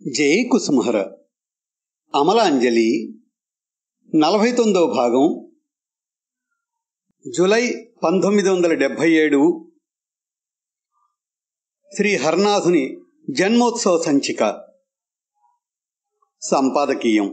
జై కుసుమహర అమలాంజలి నలభై తొమ్మిదవ భాగం జూలై పంతొమ్మిది వందల డెబ్భై ఏడు శ్రీ హర్నాథుని జన్మోత్సవ సంచిక సంపాదకీయం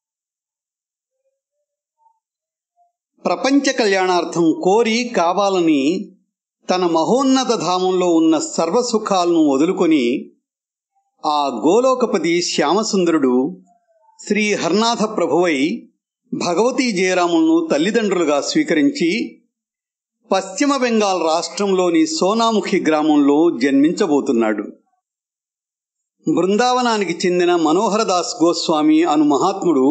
ప్రపంచ కళ్యాణార్థం కోరి కావాలని తన మహోన్నత ధామంలో ఉన్న సర్వసుఖాలను వదులుకొని ఆ గోలోకపతి శ్యామసుందరుడు శ్రీ హర్నాథ ప్రభువై భగవతీ జయరాములను తల్లిదండ్రులుగా స్వీకరించి పశ్చిమ బెంగాల్ రాష్ట్రంలోని సోనాముఖి గ్రామంలో జన్మించబోతున్నాడు బృందావనానికి చెందిన మనోహరదాస్ గోస్వామి అను మహాత్ముడు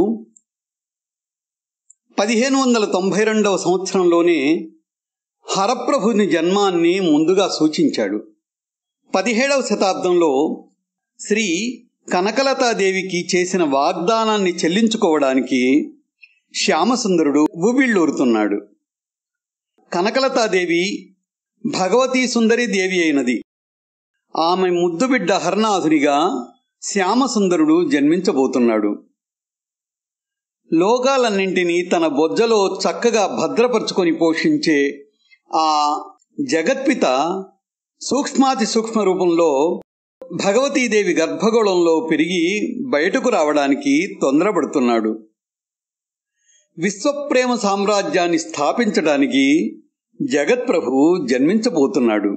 పదిహేను వందల తొంభై రెండవ సంవత్సరంలోనే హరప్రభుని జన్మాన్ని ముందుగా సూచించాడు పదిహేడవ శతాబ్దంలో శ్రీ కనకలతాదేవికి చేసిన వాగ్దానాన్ని చెల్లించుకోవడానికి శ్యామసుందరుడు ఊబిళ్ళూరుతున్నాడు కనకలతాదేవి భగవతీ సుందరి దేవి అయినది ఆమె ముద్దుబిడ్డ హర్నాథునిగా శ్యామసుందరుడు జన్మించబోతున్నాడు లోకాలన్నింటినీ తన బొజ్జలో చక్కగా భద్రపరుచుకొని పోషించే ఆ జగత్పిత సూక్ష్మాతి సూక్ష్మ రూపంలో భగవతీదేవి గర్భగోళంలో పెరిగి బయటకు రావడానికి తొందరపడుతున్నాడు విశ్వప్రేమ సామ్రాజ్యాన్ని స్థాపించడానికి జగత్ప్రభు జన్మించబోతున్నాడు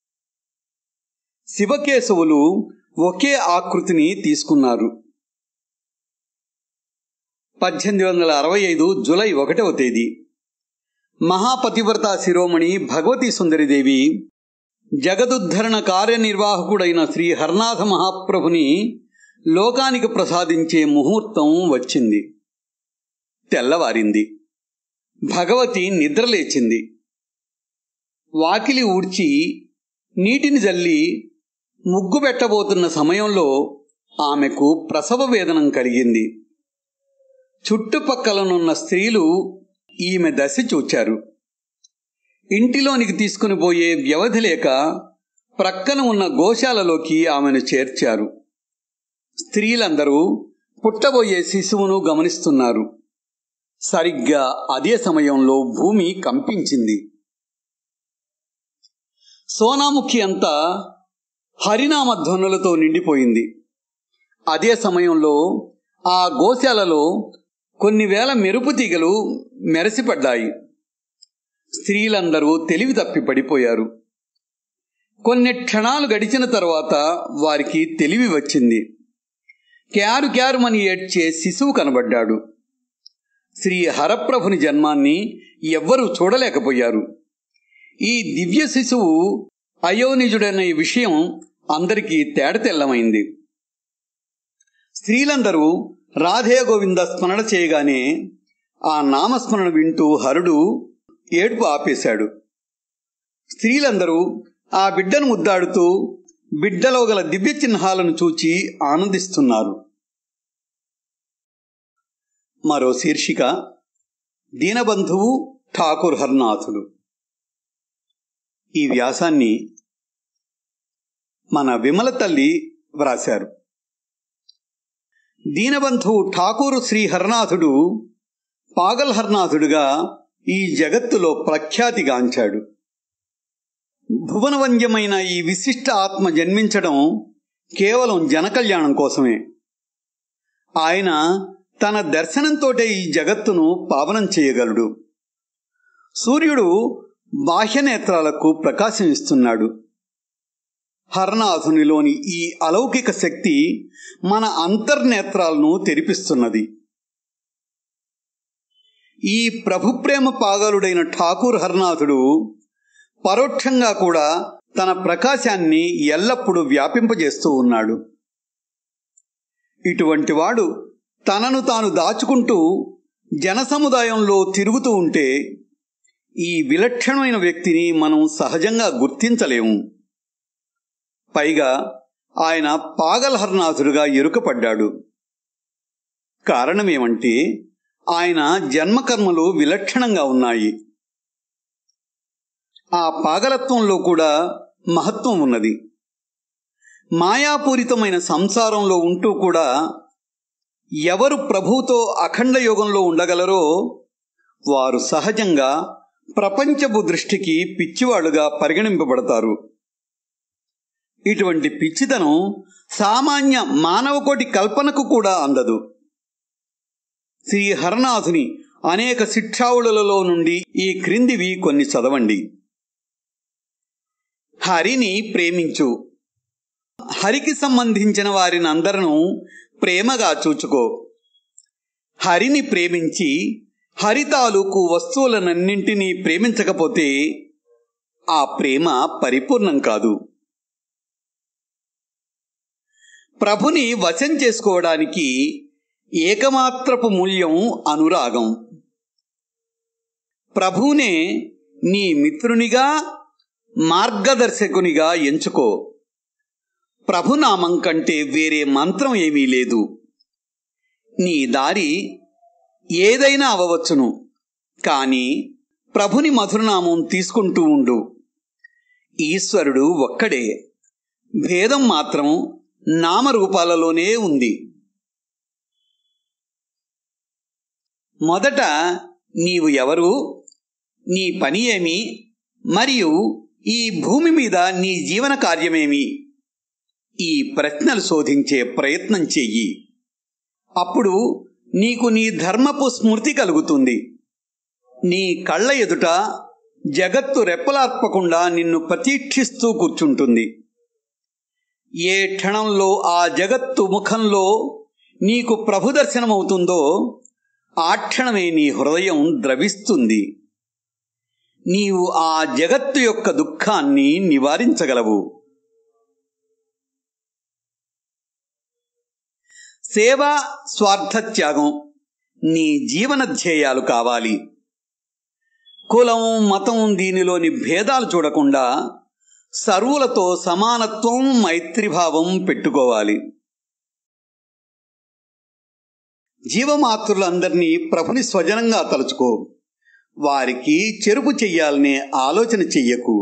శివకేశవులు ఒకే ఆకృతిని తీసుకున్నారు పద్దెనిమిది వందల అరవై ఐదు జులై ఒకటవ తేదీ మహాపతివ్రత శిరోమణి భగవతీ సుందరిదేవి జగదుద్ధరణ కార్యనిర్వాహకుడైన శ్రీ హర్నాథ మహాప్రభుని లోకానికి ప్రసాదించే ముహూర్తం వచ్చింది తెల్లవారింది భగవతి నిద్రలేచింది వాకిలి ఊడ్చి నీటిని జల్లి ముగ్గు పెట్టబోతున్న సమయంలో ఆమెకు ప్రసవ వేదనం కలిగింది చుట్టుపక్కలనున్న స్త్రీలు ఈమె దశ చూచారు ఇంటిలోనికి తీసుకుని పోయే వ్యవధి లేక ప్రక్కన ఉన్న గోశాలలోకి ఆమెను చేర్చారు స్త్రీలందరూ పుట్టబోయే శిశువును గమనిస్తున్నారు సరిగ్గా అదే సమయంలో భూమి కంపించింది సోనాముఖి అంతా హరినామ ధ్వనులతో నిండిపోయింది అదే సమయంలో ఆ గోశాలలో కొన్ని వేల మెరుపు తీగలు మెరసిపడ్డాయి స్త్రీలందరూ తెలివి తప్పి పడిపోయారు కొన్ని క్షణాలు గడిచిన తర్వాత వారికి తెలివి వచ్చింది క్యారు క్యారుమని ఏడ్చే శిశువు కనబడ్డాడు శ్రీ హరప్రభుని జన్మాన్ని ఎవ్వరూ చూడలేకపోయారు ఈ దివ్య శిశువు అయోనిజుడనే విషయం అందరికీ తేడతెల్లమైంది స్త్రీలందరూ రాధే గోవింద స్మరణ చేయగానే ఆ నామస్మరణ వింటూ హరుడు ఏడుపు ఆపేశాడు స్త్రీలందరూ ఆ బిడ్డను ముద్దాడుతూ బిడ్డలో గల దివ్య చిహ్నాలను చూచి ఆనందిస్తున్నారు మరో శీర్షిక దీనబంధువు ఠాకూర్ హర్నాథుడు ఈ వ్యాసాన్ని మన విమల తల్లి వ్రాశారు దీనబంధువు ఠాకూరు శ్రీ హర్నాథుడు పాగల్ హర్నాథుడుగా ఈ జగత్తులో ప్రఖ్యాతిగాంచాడు భువనవంద్యమైన ఈ విశిష్ట ఆత్మ జన్మించడం కేవలం జనకల్యాణం కోసమే ఆయన తన దర్శనంతోటే ఈ జగత్తును పావనం చేయగలడు సూర్యుడు బాహ్యనేత్రాలకు ప్రకాశం ఇస్తున్నాడు హరనాథునిలోని ఈ అలౌకిక శక్తి మన అంతర్నేత్రాలను తెరిపిస్తున్నది ఈ ప్రభుప్రేమ పాగలుడైన ఠాకూర్ హర్నాథుడు పరోక్షంగా కూడా తన ప్రకాశాన్ని ఎల్లప్పుడూ వ్యాపింపజేస్తూ ఉన్నాడు ఇటువంటి వాడు తనను తాను దాచుకుంటూ జనసముదాయంలో తిరుగుతూ ఉంటే ఈ విలక్షణమైన వ్యక్తిని మనం సహజంగా గుర్తించలేము పైగా ఆయన పాగల్హర్నాథుడుగా ఎరుకపడ్డాడు కారణమేమంటే ఆయన జన్మకర్మలు విలక్షణంగా ఉన్నాయి ఆ పాగలత్వంలో కూడా మహత్వం ఉన్నది మాయాపూరితమైన సంసారంలో ఉంటూ కూడా ఎవరు ప్రభువుతో అఖండ యోగంలో ఉండగలరో వారు సహజంగా ప్రపంచపు దృష్టికి పిచ్చివాళ్లుగా పరిగణింపబడతారు ఇటువంటి పిచ్చితనం సామాన్య మానవకోటి కల్పనకు కూడా అందదు శ్రీ హరనాథుని అనేక శిక్షావులలో నుండి ఈ క్రిందివి కొన్ని చదవండి హరిని ప్రేమించు హరికి సంబంధించిన వారిని అందరూ ప్రేమగా చూచుకో హరిని ప్రేమించి హరి తాలూకు వస్తువులనన్నింటినీ ప్రేమించకపోతే ఆ ప్రేమ పరిపూర్ణం కాదు ప్రభుని వశం చేసుకోవడానికి ఏకమాత్రపు మూల్యం అనురాగం ప్రభువునే నీ మిత్రునిగా మార్గదర్శకునిగా ఎంచుకో ప్రభునామం కంటే వేరే మంత్రం ఏమీ లేదు నీ దారి ఏదైనా అవవచ్చును కానీ ప్రభుని మధురనామం తీసుకుంటూ ఉండు ఈశ్వరుడు ఒక్కడే భేదం మాత్రం నామరూపాలలోనే ఉంది మొదట నీవు ఎవరు నీ పని ఏమి మరియు ఈ భూమి మీద నీ జీవన కార్యమేమి ఈ ప్రశ్నలు శోధించే ప్రయత్నం చెయ్యి అప్పుడు నీకు నీ ధర్మపు స్మృతి కలుగుతుంది నీ కళ్ళ ఎదుట జగత్తు రెప్పలార్పకుండా నిన్ను ప్రతీక్షిస్తూ కూర్చుంటుంది ఏ క్షణంలో ఆ జగత్తు ముఖంలో నీకు ప్రభు దర్శనమవుతుందో ఆ క్షణమే నీ హృదయం ద్రవిస్తుంది నీవు ఆ జగత్తు యొక్క దుఃఖాన్ని నివారించగలవు సేవ స్వార్థత్యాగం నీ జీవన ధ్యేయాలు కావాలి కులం మతం దీనిలోని భేదాలు చూడకుండా సర్వులతో సమానత్వం మైత్రిభావం పెట్టుకోవాలి జీవమాతృలందరినీ ప్రభుని స్వజనంగా తలుచుకో వారికి చెరుపు చెయ్యాలనే ఆలోచన చెయ్యకు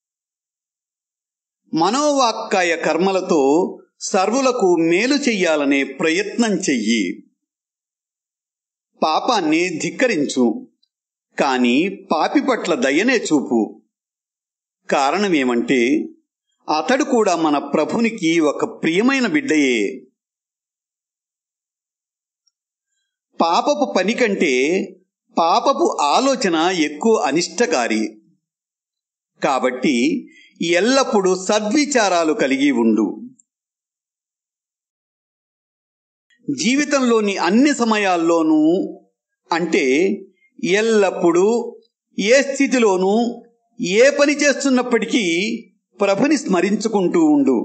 మనోవాక్కాయ కర్మలతో సర్వులకు మేలు చెయ్యాలనే ప్రయత్నం చెయ్యి పాపాన్ని ధిక్కరించు కాని పాపి పట్ల దయనే చూపు కారణమేమంటే అతడు కూడా మన ప్రభునికి ఒక ప్రియమైన బిడ్డయే పాపపు పని కంటే పాపపు ఆలోచన ఎక్కువ అనిష్టకారి కాబట్టి ఎల్లప్పుడూ సద్విచారాలు కలిగి ఉండు జీవితంలోని అన్ని సమయాల్లోనూ అంటే ఎల్లప్పుడూ ఏ స్థితిలోనూ ఏ పని చేస్తున్నప్పటికీ ప్రభుని స్మరించుకుంటూ ఉండు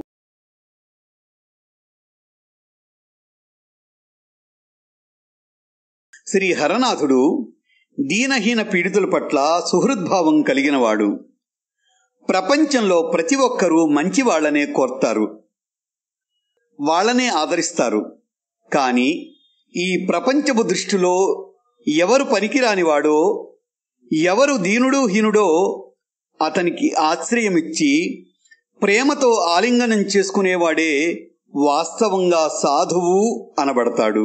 శ్రీ హరనాథుడు దీనహీన పీడితుల పట్ల సుహృద్భావం కలిగినవాడు ప్రపంచంలో ప్రతి ఒక్కరూ మంచి వాళ్లనే కోర్తారు వాళ్ళనే ఆదరిస్తారు కానీ ఈ ప్రపంచపు దృష్టిలో ఎవరు పనికిరానివాడో ఎవరు దీనుడు హీనుడో అతనికి ఆశ్రయమిచ్చి ప్రేమతో ఆలింగనం చేసుకునేవాడే వాస్తవంగా సాధువు అనబడతాడు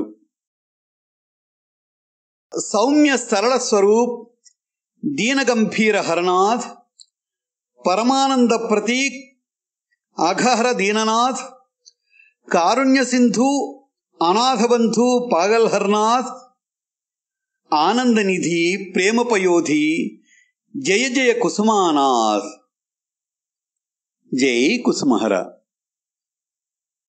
సౌమ్య సరళ స్వరూప్ దీనగంభీర హరనాథ్ పరమానంద ప్రతీక్ అఘహర దీననాథ్ కారుణ్య సింధు అనాథబంధు పాగల్ హర్నాథ్ ఆనందనిధి ప్రేమపయోధి జయ జయ కుసుమానాథ్ జై కుసుమహర